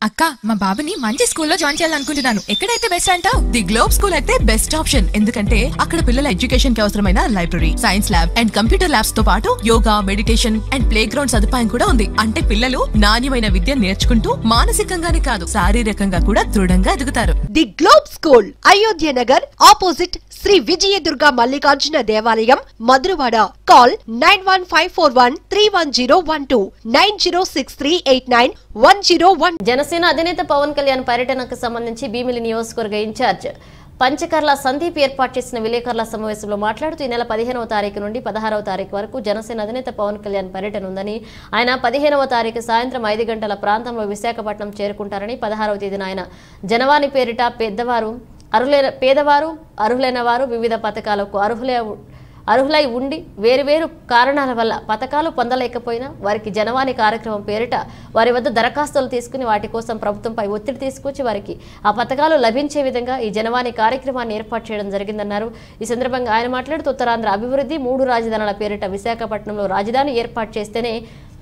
అక్క మా బాబుని మంచి స్కూల్లో జాయిన్ చేయాలనుకుంటున్నాను ఎక్కడైతే బెస్ట్ అంటావు ది గ్లోబ్ స్కూల్ అయితే బెస్ట్ ఆప్షన్ ఎందుకంటే అక్కడ పిల్లల ఎడ్యుకేషన్ కి అవసరమైన library science lab and computer labs తో పాటు yoga meditation and playground సదుపాయం కూడా ఉంది అంటే పిల్లలు నాణ్యమైన విద్య నేర్చుకుంటూ మానసికంగానే కాదు శారీరకంగా కూడా దృఢంగా ఎదుగుతారు the globe school Ayodhya Nagar opposite Shri Vijayadurga Mallikarjuna దేవాలయం Madhurawada call nine one five four one three one zero one two nine zero six three eight nine one zero one Janasena అధినేత పవన్ కళ్యాణ్ పర్యటనకు సంబంధించి భీమిలి నియోజకవర్గ ఇన్ఛార్జ్ పంచకర్ల సందీప్ ఏర్పాటు చేసిన విలేకరుల సమావేశంలో మాట్లాడుతూ ఈ నెల పదిహేనవ తారీఖు నుండి పదహారవ తారీఖు వరకు జనసేన అధినేత పవన్ కళ్యాణ్ పర్యటన ఉందని ఆయన పదిహేనవ తారీఖు సాయంత్రం ఐదు గంటల ప్రాంతంలో విశాఖపట్నం చేరుకుంటారని పదహారవ తేదీన ఆయన జనవాణి పేరిట పెద్దవారు అర్హులైన పేదవారు అర్హులైన వారు వివిధ పథకాలకు అర్హులే అర్హులై ఉండి వేరువేరు కారణాల వల్ల పథకాలు పొందలేకపోయినా వారికి జనవాణి కార్యక్రమం పేరిట వారి వద్ద దరఖాస్తులు తీసుకుని వాటి కోసం ప్రభుత్వంపై ఒత్తిడి తీసుకొచ్చి వారికి ఆ పథకాలు లభించే విధంగా ఈ జనవాణి కార్యక్రమాన్ని ఏర్పాటు చేయడం జరిగిందన్నారు ఈ సందర్భంగా ఆయన మాట్లాడుతూ ఉత్తరాంధ్ర అభివృద్ధి మూడు రాజధానుల పేరిట విశాఖపట్నంలో రాజధాని ఏర్పాటు చేస్తేనే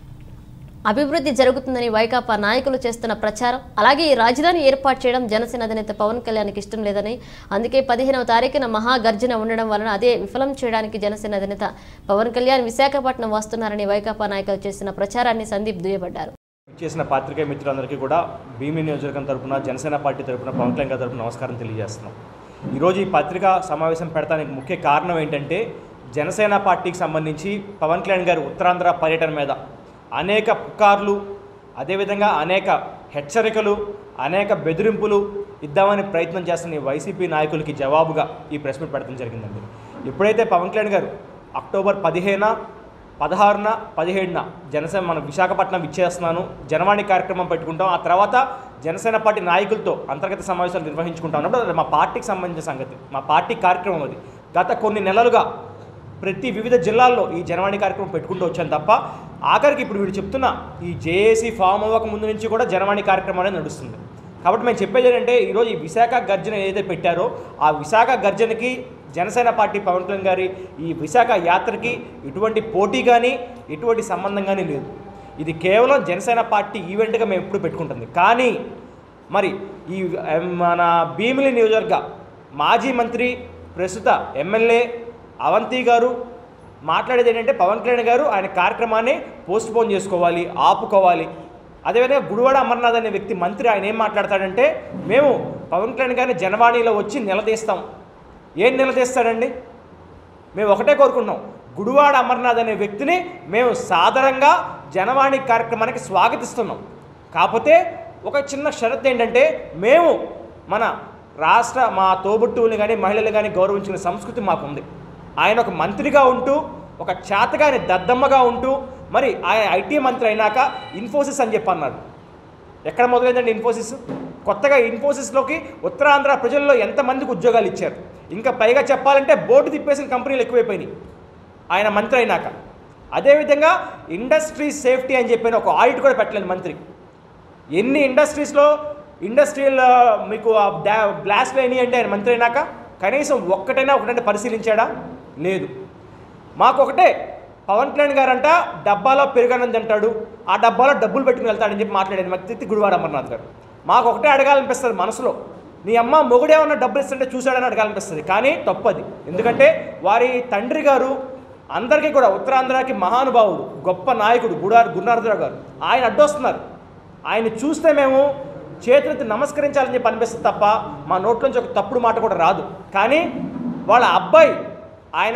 అభివృద్ధి జరుగుతుందని వైకాపా నాయకులు చేస్తున్న ప్రచారం అలాగే ఈ రాజధాని ఏర్పాటు చేయడం జనసేన అధినేత పవన్ కళ్యాణ్కి ఇష్టం లేదని అందుకే పదిహేనవ తారీఖున మహాగర్జన ఉండడం వలన అదే విఫలం చేయడానికి జనసేన అధినేత పవన్ కళ్యాణ్ విశాఖపట్నం వస్తున్నారని వైకాపా నాయకులు చేసిన ప్రచారాన్ని సందీప్ దుయ్యబడ్డారు చేసిన పాత్రికేయ మిత్రులందరికీ కూడా భీమి నియోజకవర్గం తరపున జనసేన పార్టీ తరపున పవన్ కళ్యాణ్ గారి తరపున నమస్కారం తెలియజేస్తున్నాం ఈరోజు ఈ పత్రికా సమావేశం పెడతానికి ముఖ్య కారణం ఏంటంటే జనసేన పార్టీకి సంబంధించి పవన్ కళ్యాణ్ గారి ఉత్తరాంధ్ర పర్యటన మీద అనేక పుకార్లు అదేవిధంగా అనేక హెచ్చరికలు అనేక బెదిరింపులు ఇద్దామని ప్రయత్నం చేస్తున్న ఈ వైసీపీ నాయకులకి జవాబుగా ఈ ప్రెస్ మీట్ పెడతాం జరిగిందండి ఎప్పుడైతే పవన్ కళ్యాణ్ గారు అక్టోబర్ పదిహేన పదహారున పదిహేడున జనసేన మన విశాఖపట్నం ఇచ్చేస్తున్నాను జనవాణి కార్యక్రమం పెట్టుకుంటాం ఆ తర్వాత జనసేన పార్టీ నాయకులతో అంతర్గత సమావేశాలు నిర్వహించుకుంటాం అన్నప్పుడు అది మా పార్టీకి సంబంధించిన సంగతి మా పార్టీ కార్యక్రమం అది గత కొన్ని నెలలుగా ప్రతి వివిధ జిల్లాల్లో ఈ జనవాణి కార్యక్రమం పెట్టుకుంటూ వచ్చాను తప్ప ఆఖరికి ఇప్పుడు వీడు చెప్తున్న ఈ జేఏసీ ఫామ్ అవ్వక ముందు నుంచి కూడా జనవాణి కార్యక్రమం అనేది నడుస్తుంది కాబట్టి మేము చెప్పేది ఏంటంటే ఈరోజు ఈ విశాఖ గర్జన ఏదైతే పెట్టారో ఆ విశాఖ గర్జనకి జనసేన పార్టీ పవన్ కళ్యాణ్ గారి ఈ విశాఖ యాత్రకి ఎటువంటి పోటీ కానీ ఎటువంటి సంబంధం కానీ లేదు ఇది కేవలం జనసేన పార్టీ ఈవెంట్గా మేము ఎప్పుడు పెట్టుకుంటుంది కానీ మరి ఈ ఎం, మన భీమిలి నియోజకవర్గ మాజీ మంత్రి ప్రస్తుత ఎమ్మెల్యే అవంతి గారు మాట్లాడేది ఏంటంటే పవన్ కళ్యాణ్ గారు ఆయన కార్యక్రమాన్ని పోస్ట్ పోన్ చేసుకోవాలి ఆపుకోవాలి అదేవిధంగా గుడివాడ అమర్నాథ్ అనే వ్యక్తి మంత్రి ఆయన ఏం మాట్లాడతాడంటే మేము పవన్ కళ్యాణ్ గారిని జనవాణిలో వచ్చి నిలదీస్తాం ఏం నిలదీస్తాడండి మేము ఒకటే కోరుకుంటున్నాం గుడివాడ అమర్నాథ్ అనే వ్యక్తిని మేము సాధారణంగా జనవాణి కార్యక్రమానికి స్వాగతిస్తున్నాం కాకపోతే ఒక చిన్న షరత్ ఏంటంటే మేము మన రాష్ట్ర మా తోబుట్టువుని కానీ మహిళలు కానీ గౌరవించిన సంస్కృతి మాకుంది ఆయన ఒక మంత్రిగా ఉంటూ ఒక చేతగాని దద్దమ్మగా ఉంటూ మరి ఆయన ఐటీ మంత్రి అయినాక ఇన్ఫోసిస్ అని చెప్పి అన్నాడు ఎక్కడ మొదలైందండి ఇన్ఫోసిస్ కొత్తగా ఇన్ఫోసిస్లోకి ఉత్తరాంధ్ర ప్రజల్లో ఎంతమందికి ఉద్యోగాలు ఇచ్చారు ఇంకా పైగా చెప్పాలంటే బోర్డు తిప్పేసిన కంపెనీలు ఎక్కువైపోయినాయి ఆయన మంత్రి అయినాక అదేవిధంగా ఇండస్ట్రీ సేఫ్టీ అని చెప్పిన ఒక ఆడిట్ కూడా పెట్టలేదు మంత్రి ఎన్ని ఇండస్ట్రీస్లో ఇండస్ట్రియల్ ఆ, మీకు ఆ డా బ్లాస్ట్ అయినాయి అంటే ఆయన మంత్రి అయినాక కనీసం ఒక్కటైనా ఒకటంటే పరిశీలించాడా లేదు మాకు ఒకటే పవన్ కళ్యాణ్ గారంట డబ్బాలో పెరుగనంది అంటాడు ఆ డబ్బాలో డబ్బులు పెట్టుకుని వెళ్తాడని చెప్పి మాట్లాడాడు మాకు తిత్తి గుడివాడ అమర్నాథ్ గారు మాకు ఒకటే అడగాలనిపిస్తుంది మనసులో నీ అమ్మ మొగుడేమన్నా డబ్బులు ఇస్తుంటే చూశాడని అడగాలనిపిస్తుంది కానీ తప్పది ఎందుకంటే వారి తండ్రి గారు అందరికీ కూడా ఉత్తరాంధ్రకి మహానుభావుడు గొప్ప నాయకుడు గుడార్ గురునాథరావు గారు ఆయన అడ్డొస్తున్నారు ఆయన చూస్తే మేము చేతులెత్తి నమస్కరించాలని చెప్పి అనిపిస్తుంది తప్ప మా నోట్లోంచి ఒక తప్పుడు మాట కూడా రాదు కానీ వాళ్ళ అబ్బాయి ఆయన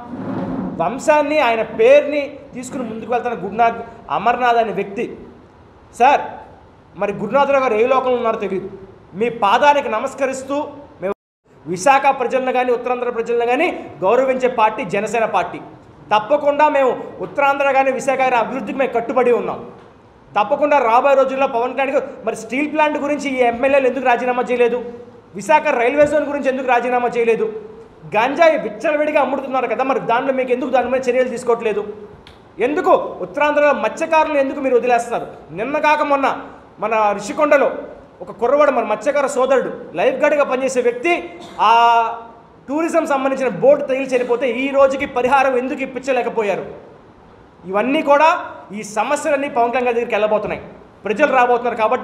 వంశాన్ని ఆయన పేరుని తీసుకుని ముందుకు వెళ్తున్న గురునాథ్ అమర్నాథ్ అనే వ్యక్తి సార్ మరి గురునాథరావు గారు ఏ లోకంలో ఉన్నారో తెలియదు మీ పాదానికి నమస్కరిస్తూ మేము విశాఖ ప్రజలను కానీ ఉత్తరాంధ్ర ప్రజలను కానీ గౌరవించే పార్టీ జనసేన పార్టీ తప్పకుండా మేము ఉత్తరాంధ్ర కానీ విశాఖ గారి అభివృద్ధికి మేము కట్టుబడి ఉన్నాం తప్పకుండా రాబోయే రోజుల్లో పవన్ కళ్యాణ్ గారు మరి స్టీల్ ప్లాంట్ గురించి ఈ ఎమ్మెల్యేలు ఎందుకు రాజీనామా చేయలేదు విశాఖ రైల్వే జోన్ గురించి ఎందుకు రాజీనామా చేయలేదు గంజాయి విచ్చలవిడిగా అమ్ముడుతున్నారు కదా మరి దాంట్లో మీకు ఎందుకు దాని మీద చర్యలు తీసుకోవట్లేదు ఎందుకు ఉత్తరాంధ్రలో మత్స్యకారులను ఎందుకు మీరు వదిలేస్తారు నిన్న కాక మొన్న మన రిషికొండలో ఒక కుర్రవాడు మన మత్స్యకార సోదరుడు లైఫ్ గార్డ్గా పనిచేసే వ్యక్తి ఆ టూరిజం సంబంధించిన బోర్డు తగిలి చనిపోతే ఈ రోజుకి పరిహారం ఎందుకు ఇప్పించలేకపోయారు ఇవన్నీ కూడా ఈ సమస్యలన్నీ పవన్ కళ్యాణ్ గారి దగ్గరికి వెళ్ళబోతున్నాయి ప్రజలు రాబోతున్నారు కాబట్టి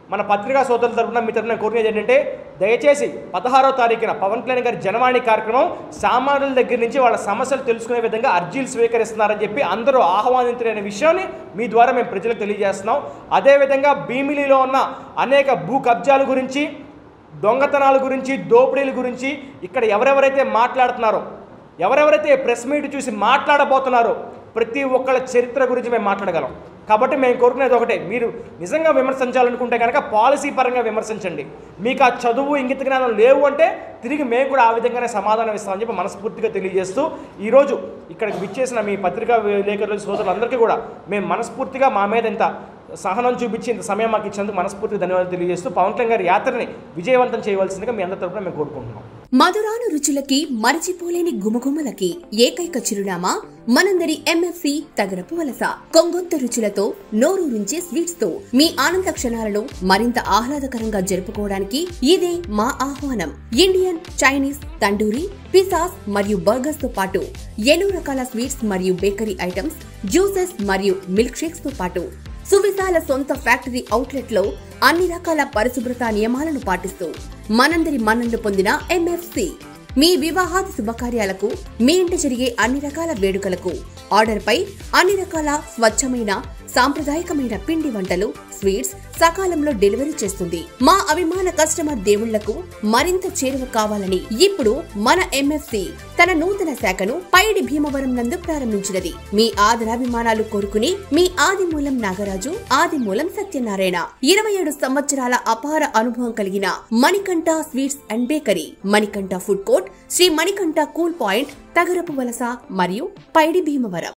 మన పత్రికా సోదరుల తరపున మీ తరపున కోరినది ఏంటంటే దయచేసి పదహారో తారీఖున పవన్ కళ్యాణ్ గారి జనవాణి కార్యక్రమం సామాన్యుల దగ్గర నుంచి వాళ్ళ సమస్యలు తెలుసుకునే విధంగా అర్జీలు స్వీకరిస్తున్నారని చెప్పి అందరూ ఆహ్వానించలేని విషయాన్ని మీ ద్వారా మేము ప్రజలకు తెలియజేస్తున్నాం అదేవిధంగా భీమిలిలో ఉన్న అనేక భూ కబ్జాల గురించి దొంగతనాల గురించి దోపిడీల గురించి ఇక్కడ ఎవరెవరైతే మాట్లాడుతున్నారో ఎవరెవరైతే ప్రెస్ మీట్ చూసి మాట్లాడబోతున్నారో ప్రతి ఒక్కళ్ళ చరిత్ర గురించి మేము మాట్లాడగలం కాబట్టి మేము కోరుకునేది ఒకటే మీరు నిజంగా విమర్శించాలనుకుంటే కనుక పాలసీ పరంగా విమర్శించండి మీకు ఆ చదువు ఇంగిత జ్ఞానం లేవు అంటే తిరిగి మేము కూడా ఆ విధంగానే సమాధానం ఇస్తామని చెప్పి మనస్ఫూర్తిగా తెలియజేస్తూ ఈరోజు ఇక్కడికి విచ్చేసిన మీ పత్రికా విలేకరుల సోదరులందరికీ కూడా మేము మనస్ఫూర్తిగా మా మీద ఇంత సహనం చూపించి ఇంత సమయం మాకు ఇచ్చినందుకు మనస్ఫూర్తిగా ధన్యవాదాలు తెలియజేస్తూ పవన్ కళ్యాణ్ గారి యాత్రని విజయవంతం చేయవలసిందిగా మీ అందరి తరపున మేము కోరుకుంటున్నాం మధురాను రుచులకి మరచిపోలేని గుమగుమలకి ఏకైక చిరునామా మనందరి ఎంఎఫ్సి తగరపు వలస కొంగొత్త రుచులతో నోరూరించే స్వీట్స్ తో మీ ఆనంద క్షణాలను మరింత ఆహ్లాదకరంగా జరుపుకోవడానికి ఇదే మా ఆహ్వానం ఇండియన్ చైనీస్ తండూరి పిసాస్ మరియు బర్గర్స్ తో పాటు ఎన్నో రకాల స్వీట్స్ మరియు బేకరీ ఐటమ్స్ జ్యూసెస్ మరియు మిల్క్ షేక్స్ తో పాటు సువిశాల సొంత ఫ్యాక్టరీ అవుట్లెట్ లో అన్ని రకాల పరిశుభ్రత నియమాలను పాటిస్తూ మనందరి మన్ననలు పొందిన ఎంఎఫ్సి మీ వివాహాది శుభకార్యాలకు మీ ఇంట జరిగే అన్ని రకాల వేడుకలకు ఆర్డర్ పై అన్ని రకాల స్వచ్ఛమైన సాంప్రదాయకమైన పిండి వంటలు స్వీట్స్ సకాలంలో డెలివరీ చేస్తుంది మా అభిమాన కస్టమర్ దేవుళ్లకు మరింత చేరువ కావాలని ఇప్పుడు మన ఎంఎఫ్సి తన నూతన శాఖను పైడి భీమవరం నందు ప్రారంభించినది మీ ఆదరాభిమానాలు కోరుకుని మీ ఆదిమూలం నాగరాజు ఆదిమూలం సత్యనారాయణ ఇరవై ఏడు సంవత్సరాల అపార అనుభవం కలిగిన Manikanta sweets and bakery Manikanta food court Shri Manikanta cool point Tagarapu Valasa మరియు పైడి భీమవరం